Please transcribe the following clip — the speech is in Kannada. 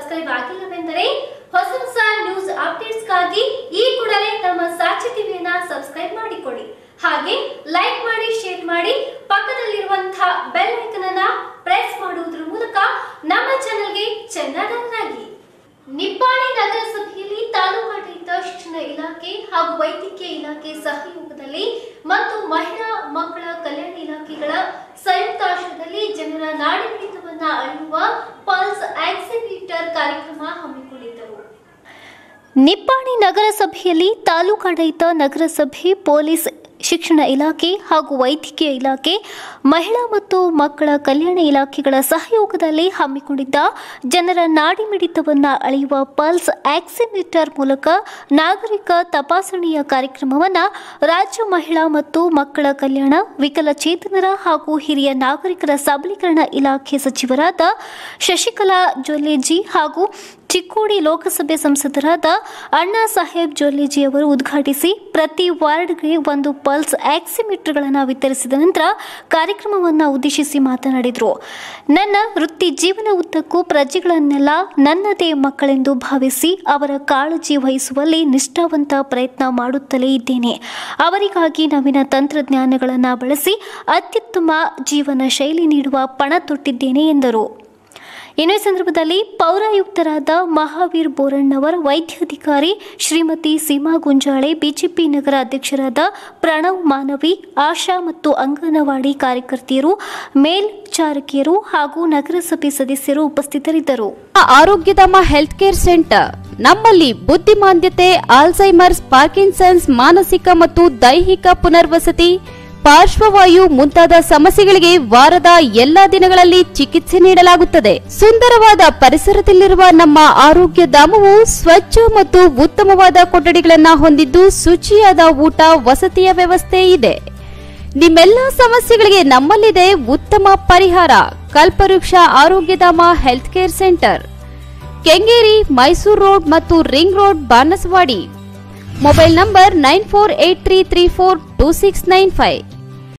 ಸಬ್ಸ್ಕ್ರೈಬ್ ಆಗಿಲ್ಲವೆಂದರೆ ಹೊಸ ಹೊಸ ನ್ಯೂಸ್ ಅಪ್ಡೇಟ್ಸ್ಗಾಗಿ ಈ ಕೂಡಲೇ ನಮ್ಮ ಸಾಕ್ಷಿ ಟಿವಿಯನ್ನ ಸಬ್ಸ್ಕ್ರೈಬ್ ಮಾಡಿಕೊಳ್ಳಿ ಹಾಗೆ ಲೈಕ್ ಮಾಡಿ ಶೇರ್ ಮಾಡಿ ಪಕ್ಕದಲ್ಲಿರುವಂತಹ ಬೆಲ್ ಐಕನ್ ಅನ್ನ ಪ್ರೆಸ್ ಮಾಡುವುದರ ಮೂಲಕ ನಮ್ಮ ಚಾನೆಲ್ಗೆ ಚೆನ್ನಾಗಿ ನಿಪ್ಪಾಣಿ ನಗರಸಭೆಯಲ್ಲಿ ತಾಲೂಕಾಡಳಿತ ಶಿಕ್ಷಣ ಇಲಾಖೆ ಹಾಗೂ ವೈದ್ಯಕೀಯ ಇಲಾಖೆ ಸಹಯೋಗದಲ್ಲಿ ಮತ್ತು ಮಹಿಳಾ ಮಕ್ಕಳ ಕಲ್ಯಾಣ ಇಲಾಖೆಗಳ ಸಂಯುಕ್ತಾಶ್ರಯದಲ್ಲಿ ಜನರ ನಾಡಿಮಿಡಿತವನ್ನ ಅಳೆಯುವ ಪಲ್ಸ್ ಆಕ್ಸಿಮೀಟರ್ ಕಾರ್ಯಕ್ರಮ ಹಮ್ಮಿಕೊಂಡಿದ್ದರು ನಿಪ್ಪಾಣಿ ನಗರಸಭೆಯಲ್ಲಿ ತಾಲೂಕಾಡಳಿತ ನಗರಸಭೆ ಪೊಲೀಸ್ ಶಿಕ್ಷಣ ಇಲಾಖೆ ಹಾಗೂ ವೈದ್ಯಕೀಯ ಇಲಾಖೆ ಮಹಿಳಾ ಮತ್ತು ಮಕ್ಕಳ ಕಲ್ಯಾಣ ಇಲಾಖೆಗಳ ಸಹಯೋಗದಲ್ಲಿ ಹಮ್ಮಿಕೊಂಡಿದ್ದ ಜನರ ನಾಡಿಮಿಡಿತವನ್ನು ಅಳೆಯುವ ಪಲ್ಸ್ ಆಕ್ಸಿಮೀಟರ್ ಮೂಲಕ ನಾಗರಿಕ ತಪಾಸಣೆಯ ಕಾರ್ಯಕ್ರಮವನ್ನು ರಾಜ್ಯ ಮಹಿಳಾ ಮತ್ತು ಮಕ್ಕಳ ಕಲ್ಯಾಣ ವಿಕಲಚೇತನರ ಹಾಗೂ ಹಿರಿಯ ನಾಗರಿಕರ ಸಬಲೀಕರಣ ಇಲಾಖೆ ಸಚಿವರಾದ ಶಶಿಕಲಾ ಜೊಲ್ಲೆಜಿ ಹಾಗೂ ಚಿಕ್ಕೋಡಿ ಲೋಕಸಭೆ ಸಂಸದರಾದ ಅಣ್ಣಾ ಸಾಹೇಬ್ ಜೊಲ್ಲೆಜಿ ಅವರು ಉದ್ಘಾಟಿಸಿ ಪ್ರತಿ ವಾರ್ಡ್ಗೆ ಒಂದು ಪಲ್ಸ್ ಆಕ್ಸಿಮೀಟರ್ಗಳನ್ನು ವಿತರಿಸಿದ ನಂತರ ಕಾರ್ಯಕ್ರಮವನ್ನು ಉದ್ದೇಶಿಸಿ ಮಾತನಾಡಿದರು ನನ್ನ ವೃತ್ತಿ ಜೀವನ ಉದ್ದಕ್ಕೂ ಪ್ರಜೆಗಳನ್ನೆಲ್ಲ ನನ್ನದೇ ಮಕ್ಕಳೆಂದು ಭಾವಿಸಿ ಅವರ ಕಾಳಜಿ ವಹಿಸುವಲ್ಲಿ ನಿಷ್ಠಾವಂತ ಪ್ರಯತ್ನ ಮಾಡುತ್ತಲೇ ಇದ್ದೇನೆ ಅವರಿಗಾಗಿ ನವೀನ ತಂತ್ರಜ್ಞಾನಗಳನ್ನು ಬಳಸಿ ಅತ್ಯುತ್ತಮ ಜೀವನ ಶೈಲಿ ನೀಡುವ ಪಣ ತೊಟ್ಟಿದ್ದೇನೆ ಎಂದರು ಇನ್ನು ಈ ಸಂದರ್ಭದಲ್ಲಿ ಪೌರಾಯುಕ್ತರಾದ ಮಹಾವೀರ್ ಬೋರಣ್ಣವರ್ ವೈದ್ಯಾಧಿಕಾರಿ ಶ್ರೀಮತಿ ಸೀಮಾ ಗುಂಜಾಳೆ ಬಿಜೆಪಿ ನಗರ ಅಧ್ಯಕ್ಷರಾದ ಪ್ರಣವ್ ಮಾನವಿ ಆಶಾ ಮತ್ತು ಅಂಗನವಾಡಿ ಕಾರ್ಯಕರ್ತೆಯರು ಮೇಲ್ಚಾರಕಿಯರು ಹಾಗೂ ನಗರಸಭೆ ಸದಸ್ಯರು ಉಪಸ್ಥಿತರಿದ್ದರು ಆರೋಗ್ಯಧಾಮ ಹೆಲ್ತ್ ಕೇರ್ ಸೆಂಟರ್ ನಮ್ಮಲ್ಲಿ ಬುದ್ಧಿಮಾಂದ್ಯತೆ ಆಲ್ಝೈಮರ್ಸ್ ಪಾರ್ಕಿನ್ಸನ್ಸ್ ಮಾನಸಿಕ ಮತ್ತು ದೈಹಿಕ ಪುನರ್ವಸತಿ ಪಾರ್ಶ್ವವಾಯು ಮುಂತಾದ ಸಮಸ್ಯೆಗಳಿಗೆ ವಾರದ ಎಲ್ಲಾ ದಿನಗಳಲ್ಲಿ ಚಿಕಿತ್ಸೆ ನೀಡಲಾಗುತ್ತದೆ ಸುಂದರವಾದ ಪರಿಸರದಲ್ಲಿರುವ ನಮ್ಮ ಆರೋಗ್ಯ ಧಾಮವು ಸ್ವಚ್ಛ ಮತ್ತು ಉತ್ತಮವಾದ ಕೊಠಡಿಗಳನ್ನ ಹೊಂದಿದ್ದು ಶುಚಿಯಾದ ಊಟ ವಸತಿಯ ವ್ಯವಸ್ಥೆ ಇದೆ ನಿಮ್ಮೆಲ್ಲ ಸಮಸ್ಯೆಗಳಿಗೆ ನಮ್ಮಲ್ಲಿದೆ ಉತ್ತಮ ಪರಿಹಾರ Kalpavriksha Arogyadhama health care centre Kengeri Mysuru road ಮತ್ತು ring road Banaswadi mobile number nine four eight three three four two six nine five